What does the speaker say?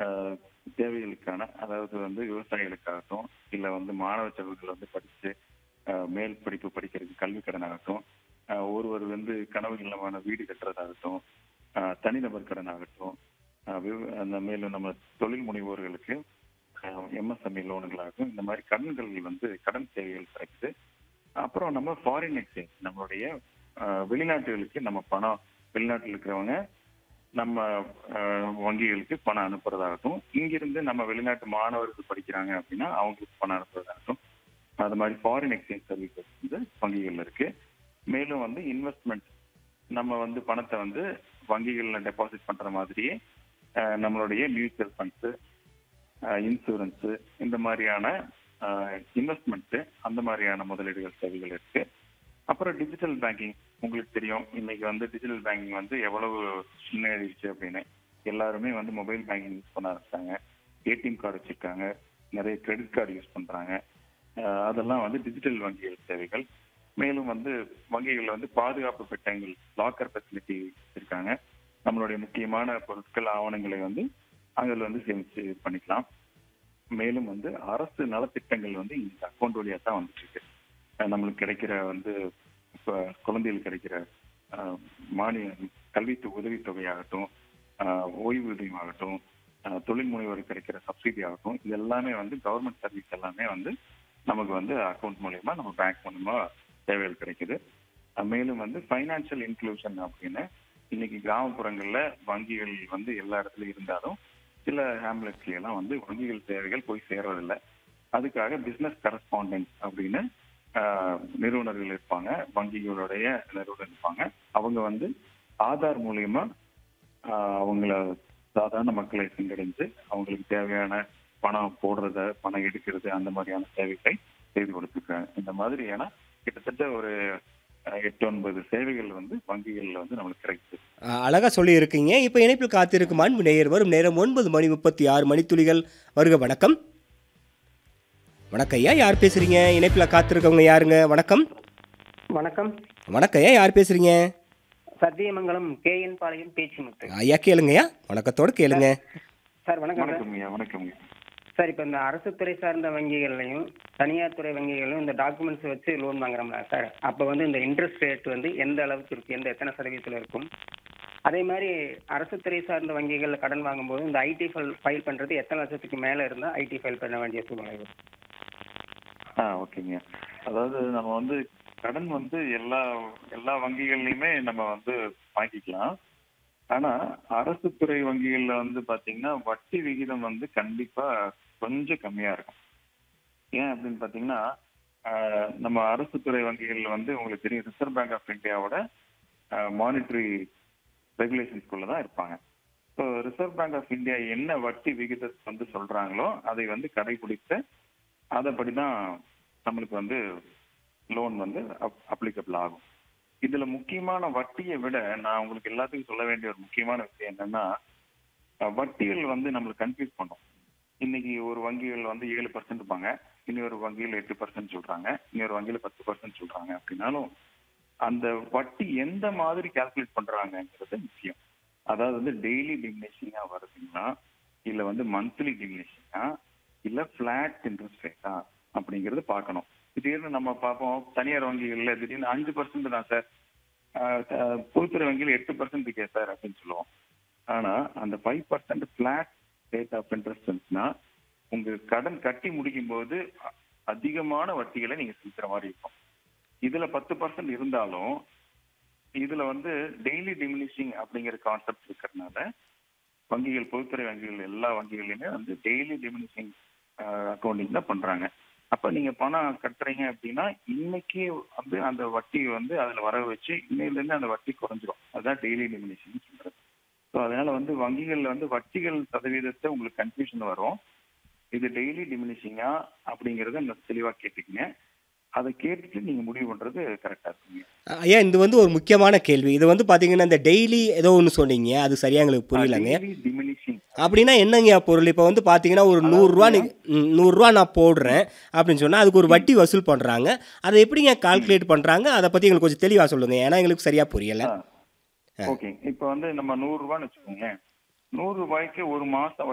அஹ், தேவைகளுக்கான அதாவது வந்து விவசாயிகளுக்காகட்டும் இல்ல வந்து மாணவ செல்வங்கள் வந்து படிச்சு அஹ், மேல் படிப்பு படிக்கிறதுக்கு கல்வி கடன் ஆகட்டும் அஹ், ஒருவர் வந்து கனவு இல்லமான வீடு கட்டுறதாகட்டும் அஹ், தனிநபர் கடன் ஆகட்டும் அஹ், விவ- அந்த மேலும் நம்ம தொழில் முனைவோர்களுக்கு எம்எஸ்எம்இ லோனுகளாகட்டும் இந்த மாதிரி கடன்கள் வந்து கடன் சேவைகள் கிடைக்குது அப்புறம் நம்ம ஃபாரின் எக்ஸ்சேஞ்ச் நம்மளுடைய அஹ், வெளிநாட்டுகளுக்கு நம்ம பணம் வெளிநாட்டில் இருக்கிறவங்க நம்ம அஹ், வங்கிகளுக்கு பணம் அனுப்புறதாகட்டும் இங்கிருந்து நம்ம வெளிநாட்டு மாணவர்கள் படிக்கிறாங்க அப்படின்னா அவங்களுக்கு பணம் அனுப்புறதாகட்டும் அது மாதிரி ஃபாரின் எக்ஸ்சேஞ்ச் சர்வீசஸ் வந்து வங்கிகள்ல இருக்கு மேலும் வந்து இன்வெஸ்ட்மெண்ட் நம்ம வந்து பணத்தை வந்து வங்கிகள்ல டெபாசிட் பண்ற மாதிரியே அஹ், நம்மளுடைய மியூச்சுவல் ஃபண்ட்ஸ் இன்சூரன்ஸ் இந்த மாதிரியான இன்வெஸ்ட்மெண்ட் அந்த மாதிரியான முதலீடுகள் சேவைகள் இருக்கு அப்புறம் டிஜிட்டல் பேங்கிங் உங்களுக்கு தெரியும் இன்னைக்கு வந்து டிஜிட்டல் பேங்கிங் வந்து எவ்வளவு முன்னேறிடுச்சு அப்படின்னு எல்லாருமே வந்து மொபைல் பேங்கிங் யூஸ் பண்ண ஆரம்பிச்சாங்க ஏடிஎம் கார்டு வச்சிருக்காங்க நிறைய கிரெடிட் கார்டு யூஸ் பண்றாங்க அஹ் அதெல்லாம் வந்து டிஜிட்டல் வங்கிகள் சேவைகள் மேலும் வந்து வங்கிகள்ல வந்து பாதுகாப்பு பெட்டகங்கள் லாக்கர் ஃபெசிலிட்டி இருக்காங்க நம்மளுடைய முக்கியமான பொருட்கள் ஆவணங்களை வந்து அதில் வந்து சேமிச்சு இது பண்ணிக்கலாம் மேலும் வந்து அரசு நலத்திட்டங்கள் வந்து இந்த அக்கௌண்ட் வழியா தான் வந்துட்டு இருக்கு அஹ் நம்மளுக்கு கிடைக்கிற வந்து இப்ப குழந்தைகளுக்கு கிடைக்கிற அஹ், மானிய கல்வி உதவித்தொகையாகட்டும் அஹ், ஓய்வூதியம் ஆகட்டும் அஹ், தொழில் முனைவோருக்கு கிடைக்கிற சப்சிடி ஆகட்டும் இது எல்லாமே வந்து கவர்மெண்ட் சர்வீஸ் எல்லாமே வந்து நமக்கு வந்து அக்கௌண்ட் மூலியமா நம்ம பேங்க் மூலியமா சேவைகள் கிடைக்குது அஹ், மேலும் வந்து ஃபைனான்சியல் இன்க்ளூஷன் அப்படின்னு இன்னைக்கு கிராமப்புறங்கள்ல வங்கிகள் வந்து எல்லா இடத்துலயும் இருந்தாலும் சில ஹேம்லெட்ஸ்ல எல்லாம் வந்து வங்கிகள் சேவைகள் போய் சேர்வதில்லை அதுக்காக பிசினஸ் கரஸ்பாண்டன்ட் அப்படின்னு ஆஹ், நிறுவனர்கள் இருப்பாங்க வங்கிகளுடைய நிறுவனர் இருப்பாங்க அவங்க வந்து ஆதார் மூலியமா ஆஹ், அவங்கள சாதாரண மக்களை சென்றடைந்து அவங்களுக்கு தேவையான பணம் போடுறத பணம் எடுக்கிறது அந்த மாதிரியான சேவைகளை செய்து கொடுத்துருக்காங்க இந்த மாதிரியான கிட்டத்தட்ட ஒரு ஆஹ், எட்டு ஒன்பது சேவைகள் வந்து வங்கிகள்ல வந்து நம்மளுக்கு கிடைக்குது அஹ், அழகா சொல்லியிருக்கீங்க இப்போ இணைப்பில் காத்திருக்கும் அன்பு நேயர் வரும் நேரம் ஒன்பது மணி முப்பத்தி ஆறு மணித்துளிகள் வருக வணக்கம் வணக்கம் ஐயா யார் பேசுறீங்க இணைப்பில் காத்திருக்கவங்க யாருங்க வணக்கம் வணக்கம் வணக்கம் ஐயா யார் பேசுறீங்க சத்தியமங்கலம் கேஎன் பாளையம் பேச்சுமுத்து ஐயா கேளுங்கய்யா வணக்கத்தோட கேளுங்க சார் வணக்கம் சார் வணக்கம் ஐயா வணக்கம் ஐயா சார் இப்போ இந்த அரசு துறை சார்ந்த வங்கிகள்லையும் தனியார் துறை வங்கிகளையும் இந்த டாக்குமெண்ட்ஸ் வச்சு லோன் வாங்குறோம்ல சார் அப்போ வந்து இந்த இன்ட்ரெஸ்ட் ரேட் வந்து எந்த அளவுக்கு இருக்கு எந்த எத்தனை சதவீதத்தில் இருக்கும் அதே மாதிரி அரசு துறை சார்ந்த வங்கிகளில் கடன் வாங்கும்போது இந்த ஐடி ஃபைல் ஃபைல் பண்ணுறது எத்தனை லட்சத்துக்கு மேலே இருந்தால் ஐடி ஃபைல் பண்ண வேண்டிய சூழ்நிலை வரும் ஆ ஓகேங்க அதாவது நம்ம வந்து கடன் வந்து எல்லா எல்லா வங்கிகள்லயுமே நம்ம வந்து வாங்கிக்கலாம் ஆனா அரசு துறை வங்கிகள்ல வந்து பாத்தீங்கன்னா வட்டி விகிதம் வந்து கண்டிப்பா கொஞ்சம் கம்மியா இருக்கும் ஏன் அப்படின்னு பாத்தீங்கன்னா ஆஹ், நம்ம அரசு துறை வங்கிகள்ல வந்து உங்களுக்கு தெரியும் ரிசர்வ் பேங்க் ஆஃப் இந்தியாவோட மானிட்டரி ரெகுலேஷன்ஸ்குள்ள தான் இருப்பாங்க so reserve bank of India என்ன வட்டி விகிதத்தை வந்து சொல்றாங்களோ அதை வந்து கடைபிடித்து அதப்படி தான் நம்மளுக்கு வந்து லோன் வந்து அப்ளிகபிள் ஆகும் இதுல முக்கியமான வட்டியை விட நான் உங்களுக்கு எல்லாத்துக்கும் சொல்ல வேண்டிய ஒரு முக்கியமான விஷயம் என்னன்னா அஹ், வட்டிகள் வந்து நம்மளுக்கு கன்ஃபியூஸ் பண்ணும் இன்னைக்கு ஒரு வங்கிகள் வந்து ஏழு பர்சன்ட் இருப்பாங்க இன்னொரு வங்கியில் எட்டு பர்சன்ட் சொல்றாங்க இன்னொரு வங்கியில பத்து பர்சன்ட் சொல்றாங்க அப்படின்னாலும் அந்த வட்டி எந்த மாதிரி கால்குலேட் பண்றாங்கங்கிறது முக்கியம் அதாவது வந்து டெய்லி டிமினிஷிங்கா வருதுங்களா இல்ல வந்து மந்த்லி டிமினிஷிங்கா இல்ல பிளாட் இன்ட்ரெஸ்ட் ரேட்டா அப்படிங்கறது பார்க்கணும் திடீர்னு நம்ம பார்ப்போம் தனியார் வங்கிகள்ல திடீர்னு அஞ்சு பர்சன்ட் தான் சார் பொதுத்துறை வங்கியில் எட்டு பர்சன்ட் இருக்கே சார் அப்படின்னு சொல்லுவோம் ஆனா அந்த five percent flat rate of interest இருந்துச்சுன்னா உங்க கடன் கட்டி முடிக்கும் போது அ- அதிகமான வட்டிகளை நீங்க செலுத்துற மாதிரி இருக்கும் இதுல பத்து பர்சன்ட் இருந்தாலும் இதுல வந்து டெய்லி டிமினிஷிங் அப்படிங்கிற கான்செப்ட் இருக்கிறதுனால வங்கிகள் பொதுத்துறை வங்கிகள் எல்லா வங்கிகளையுமே வந்து டெய்லி டிமினிஷிங் அக்கௌண்டிங் தான் பண்றாங்க அப்ப நீங்க பணம் கட்டுறீங்க அப்படின்னா இன்னைக்கு வந்து அந்த வட்டி வந்து அதுல வர வச்சு இன்னையில இருந்து அந்த வட்டி குறைஞ்சிரும் அதுதான் டெய்லி டிமினிஷிங் சொல்றது ஸோ அதனால வந்து வங்கிகள்ல வந்து வட்டிகள் சதவீதத்தை உங்களுக்கு கன்ஃபியூஷன் வரும் இது டெய்லி டிமினிஷிங்கா அப்படிங்கறத நான் தெளிவா கேட்டுக்கங்க அதை கேட்டுட்டு நீங்க முடிவு பண்றது கரெக்டா இருக்குங்க ஐயா இது வந்து ஒரு முக்கியமான கேள்வி இது வந்து பார்த்தீங்கன்னா இந்த டெய்லி ஏதோ ஒன்று சொன்னீங்க அது சரியா எங்களுக்கு புரியலங்க டிமினிஷிங் அப்படின்னா என்னங்கய்யா பொருள் இப்போ வந்து பார்த்தீங்கன்னா ஒரு நூறுரூவா நீ ம், நூறுரூவா நான் போடுறேன் அப்படின்னு சொன்னால் அதுக்கு ஒரு வட்டி வசூல் பண்ணுறாங்க அதை எப்படிங்க கால்குலேட் பண்ணுறாங்க அதை பற்றி எங்களுக்கு கொஞ்சம் தெளிவாக சொல்லுங்கள் ஏன்னா எங்களுக்கு சரியாக புரியலை ஓகே இப்போ வந்து நம்ம நூறு ரூபான்னு வச்சுக்கோங்க நூறு ரூபாய்க்கு ஒரு மாசம்